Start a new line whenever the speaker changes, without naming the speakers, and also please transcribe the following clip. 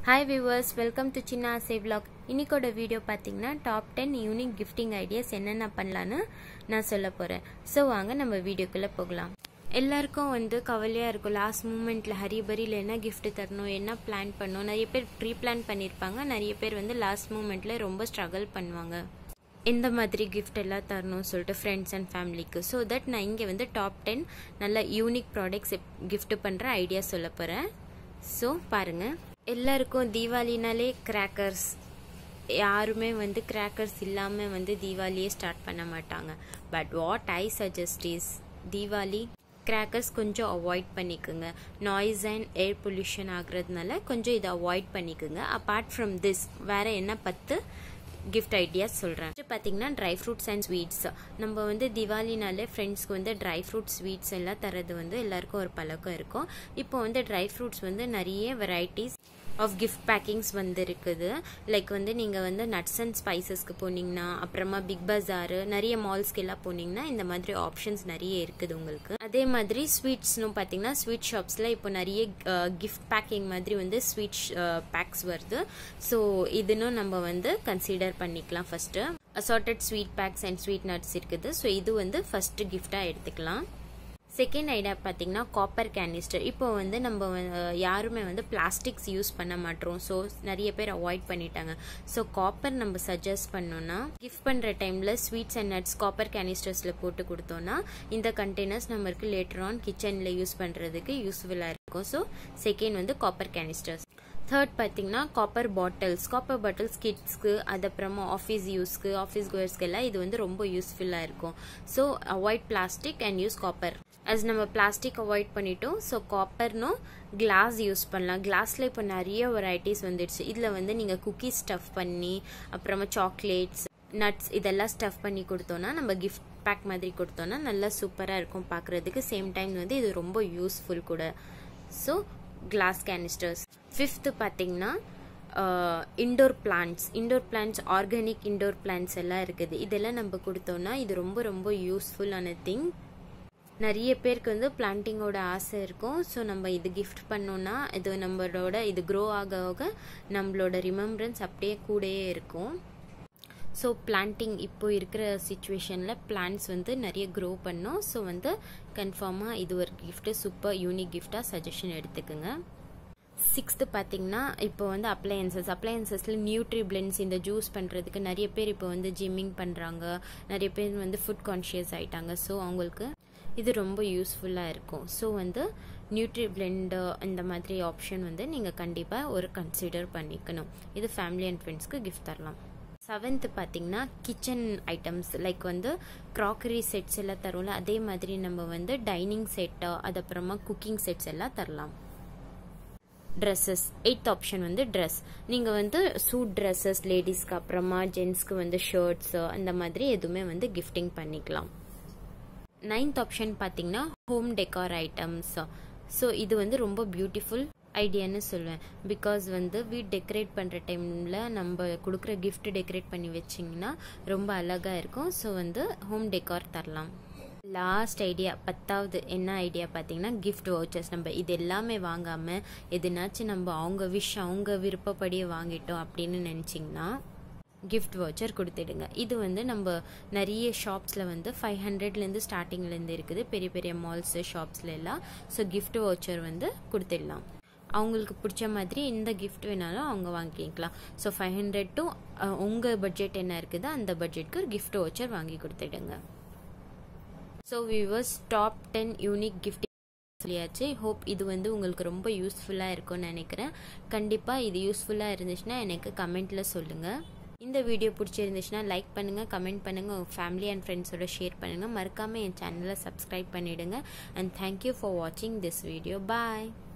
hi viewers welcome to சின்ன ஆசை vlog இன்னைக்கோட வீடியோ பார்த்தீங்கன்னா top ten unique gifting ideas என்னென்ன பண்ணலான்னு நான் சொல்ல போகிறேன் ஸோ வாங்க நம்ம வீடியோக்குள்ளே போகலாம் எல்லாருக்கும் வந்து கவலையாக இருக்கும் லாஸ்ட் மூமெண்ட்டில் ஹரிபரியில் என்ன gift தரணும் என்ன பிளான் பண்ணணும் நிறைய பேர் ப்ரீ பிளான் பண்ணியிருப்பாங்க நிறைய பேர் வந்து லாஸ்ட் மூமெண்ட்டில் ரொம்ப ஸ்ட்ரகிள் பண்ணுவாங்க எந்த மாதிரி gift எல்லாம் தரணும்னு சொல்லிட்டு ஃப்ரெண்ட்ஸ் அண்ட் ஃபேமிலிக்கு ஸோ தட் நான் இங்கே வந்து டாப் டென் நல்ல யூனிக் ப்ராடக்ட்ஸ் gift பண்ணுற ஐடியா சொல்ல போகிறேன் ஸோ பாருங்கள் எல்லாருக்கும் தீபாவளினாலே கிராக்கர்ஸ் யாருமே வந்து கிராக்கர்ஸ் இல்லாமல் வந்து தீபாவளியே ஸ்டார்ட் பண்ண மாட்டாங்க but what I suggest is Deepavali crackers கொஞ்சம் அவாய்ட் பண்ணிக்கோங்க நாய்ஸ் அண்ட் ஏர் பொல்யூஷன் ஆகுறதுனால கொஞ்சம் இதை அவாய்ட் பண்ணிக்கோங்க அப்பார்ட் ஃப்ரம் திஸ் வேற என்ன பத்து கிஃப்ட் ஐடியாஸ் சொல்கிறேன் பார்த்தீங்கன்னா ட்ரை ஃப்ரூட்ஸ் அண்ட் ஸ்வீட்ஸ் நம்ம வந்து திவாலினாலே ஃப்ரெண்ட்ஸ்க்கு வந்து ட்ரை ஃப்ரூட்ஸ் ஸ்வீட்ஸ் எல்லாம் தரது வந்து எல்லாருக்கும் ஒரு பழக்கம் இருக்கும் இப்போ வந்து ட்ரை ஃப்ரூட்ஸ் வந்து நிறைய வெரைட்டிஸ் ஆஃப் கிஃப்ட் பேக்கிங்ஸ் வந்து இருக்குது லைக் வந்து நீங்கள் வந்து நட்ஸ் அண்ட் ஸ்பைசஸ்க்கு போனீங்கன்னா அப்புறமா பிக் பஜாரு நிறைய மால்ஸ்க்கு எல்லாம் போனீங்கன்னா இந்த மாதிரி ஆப்ஷன்ஸ் நிறைய இருக்குது உங்களுக்கு அதே மாதிரி ஸ்வீட்ஸ்னு பார்த்தீங்கன்னா ஸ்வீட் ஷாப்ஸில் இப்போ நிறைய கிஃப்ட் பேக்கிங் மாதிரி வந்து ஸ்வீட் பேக்ஸ் வருது ஸோ இதுன்னும் நம்ம வந்து கன்சிடர் பண்ணிக்கலாம் first assorted sweet packs and sweet nuts இருக்குது ஸோ இது வந்து ஃபஸ்ட்டு கிஃப்டாக எடுத்துக்கலாம் செகண்ட் ஐடியா பார்த்தீங்கன்னா காப்பர் கேனிஸ்டர் இப்போ வந்து நம்ம யாருமே வந்து பிளாஸ்டிக்ஸ் யூஸ் பண்ண மாட்டோம் ஸோ நிறைய பேர் அவாய்ட் பண்ணிட்டாங்க ஸோ காப்பர் நம்ம சஜஸ்ட் பண்ணோம்னா கிஃப்ட் பண்ணுற டைமில் ஸ்வீட்ஸ் அண்ட் நட்ஸ் காப்பர் கேனிஸ்டர்ஸில் போட்டு கொடுத்தோம்னா இந்த கண்டெய்னர்ஸ் நம்மளுக்கு லேட்டர் ஆன் கிச்சனில் யூஸ் பண்ணுறதுக்கு யூஸ்ஃபுல்லாக இருக்கும் ஸோ செகண்ட் வந்து காப்பர் கேனிஸ்டர்ஸ் தேர்ட் பார்த்தீங்கன்னா காப்பர் பாட்டில்ஸ் காப்பர் பாட்டில்ஸ் கிட்ஸ்க்கு அது அப்புறமா ஆஃபீஸ் யூஸ்க்கு ஆஃபீஸ் கோயர்ஸ்க்கு எல்லாம் இது வந்து ரொம்ப யூஸ்ஃபுல்லாக இருக்கும் so avoid plastic and use copper as நம்ம பிளாஸ்டிக் அவாய்ட் பண்ணிட்டோம் ஸோ காப்பர்னும் கிளாஸ் யூஸ் பண்ணலாம் கிளாஸில் இப்போ நிறைய வெரைட்டிஸ் வந்துடுச்சு இதில் வந்து நீங்கள் குக்கீஸ் ஸ்டஃப் பண்ணி அப்புறமா சாக்லேட்ஸ் நட்ஸ் இதெல்லாம் ஸ்டஃப் பண்ணி கொடுத்தோன்னா நம்ம கிஃப்ட் பேக் மாதிரி கொடுத்தோன்னா நல்லா சூப்பராக இருக்கும் பார்க்குறதுக்கு சேம் டைம் வந்து இது ரொம்ப யூஸ்ஃபுல் கூட ஸோ கிளாஸ் கேனிஸ்டர்ஸ் ஃபிஃப்த்து பார்த்தீங்கன்னா indoor plants indoor plants organic indoor plants எல்லாம் இருக்குது இதெல்லாம் நம்ம கொடுத்தோம்னா இது ரொம்ப ரொம்ப யூஸ்ஃபுல்லான திங் நிறைய பேருக்கு வந்து பிளான்டிங்கோட ஆசை இருக்கும் ஸோ நம்ம இது கிஃப்ட் பண்ணோன்னா இது நம்மளோட இது க்ரோ ஆக ஆக நம்மளோட ரிமெம்பரன்ஸ் அப்படியே கூடயே இருக்கும் ஸோ பிளான்டிங் இப்போ இருக்கிற சுச்சுவேஷனில் பிளான்ட்ஸ் வந்து நிறைய க்ரோ பண்ணோம் ஸோ வந்து கன்ஃபார்மாக இது ஒரு கிஃப்ட்டு சூப்பர் யூனிக் கிஃப்டாக சஜஷன் எடுத்துக்கோங்க சிக்ஸ்த்து பார்த்தீங்கன்னா இப்போ வந்து அப்ளையன்சஸ் அப்ளையன்சஸில் நியூட்ரி பிளெண்ட்ஸ் இந்த ஜூஸ் பண்ணுறதுக்கு நிறைய பேர் இப்போ வந்து ஜிம்மிங் பண்ணுறாங்க நிறைய பேர் வந்து ஃபுட் கான்ஷியஸ் ஆகிட்டாங்க ஸோ அவங்களுக்கு இது ரொம்ப யூஸ்ஃபுல்லாக இருக்கும் ஸோ வந்து நியூட்ரி பிளெண்டு இந்த மாதிரி ஆப்ஷன் வந்து நீங்கள் கண்டிப்பாக ஒரு கன்சிடர் பண்ணிக்கணும் இது ஃபேமிலி அண்ட் ஃப்ரெண்ட்ஸ்க்கு கிஃப்ட் தரலாம் செவன்த்து பார்த்தீங்கன்னா கிச்சன் ஐட்டம்ஸ் லைக் வந்து க்ராக்கரி செட்ஸ் எல்லாம் தரோம்ல அதே மாதிரி நம்ம வந்து டைனிங் செட்டு அது அப்புறமா குக்கிங் செட்ஸ் எல்லாம் தரலாம் ட்ரெஸ்ஸஸ் எயித் ஆப்ஷன் வந்து ட்ரெஸ் நீங்கள் வந்து சூட் ட்ரெஸ்ஸஸ் லேடிஸ்க்கு அப்புறமா ஜென்ஸ்க்கு வந்து ஷர்ட்ஸு அந்த மாதிரி எதுவுமே வந்து கிஃப்டிங் பண்ணிக்கலாம் நைன்த் ஆப்ஷன் பார்த்தீங்கன்னா ஹோம் டெக்கார் ஐட்டம்ஸ் ஸோ இது வந்து ரொம்ப பியூட்டிஃபுல் ஐடியான்னு சொல்லுவேன் பிகாஸ் வந்து வீட் டெக்கரேட் பண்ணுற டைமில் நம்ம கொடுக்குற கிஃப்ட் டெக்கரேட் பண்ணி வச்சிங்கன்னா ரொம்ப அழகாக இருக்கும் ஸோ வந்து ஹோம் டெக்கார் தரலாம் லாஸ்ட் ஐடியா பத்தாவது என்ன ஐடியா பார்த்தீங்கன்னா கிஃப்ட் வவுச்சர்ஸ் நம்ம இது எல்லாமே வாங்காமல் எதுனாச்சும் நம்ம அவங்க விஷ் அவங்க விருப்பப்படியே வாங்கிட்டோம் அப்படின்னு நினச்சிங்கன்னா கிஃப்ட் வவுச்சர் கொடுத்துடுங்க இது வந்து நம்ம நிறைய ஷாப்ஸில் வந்து ஃபைவ் ஹண்ட்ரட்லேருந்து ஸ்டார்டிங்லேருந்து இருக்குது பெரிய பெரிய மால்ஸு ஷாப்ஸில் எல்லாம் ஸோ கிஃப்ட் வவுச்சர் வந்து கொடுத்துடலாம் அவங்களுக்கு பிடிச்ச மாதிரி எந்த கிஃப்ட் வேணாலும் அவங்க வாங்கிக்கலாம் ஸோ ஃபைவ் ஹண்ட்ரட் டு உங்கள் பட்ஜெட் என்ன இருக்குதோ அந்த பட்ஜெட்க்கு ஒரு கிஃப்ட் வவுச்சர் வாங்கி கொடுத்துடுங்க so viewers top ten unique gift சொல்லியாச்சு ஹோப் இது வந்து உங்களுக்கு ரொம்ப யூஸ்ஃபுல்லாக இருக்கும்னு நினைக்கிறேன் கண்டிப்பாக இது யூஸ்ஃபுல்லாக இருந்துச்சுன்னா எனக்கு கமெண்ட்டில் சொல்லுங்கள் இந்த வீடியோ பிடிச்சிருந்துச்சுன்னா லைக் பண்ணுங்கள் கமெண்ட் பண்ணுங்கள் உங்கள் ஃபேமிலி அண்ட் ஃப்ரெண்ட்ஸோட ஷேர் பண்ணுங்கள் மறக்காமல் என் சேனலை சப்ஸ்கிரைப் பண்ணிவிடுங்க அண்ட் தேங்க்யூ ஃபார் வாட்சிங் திஸ் வீடியோ பாய்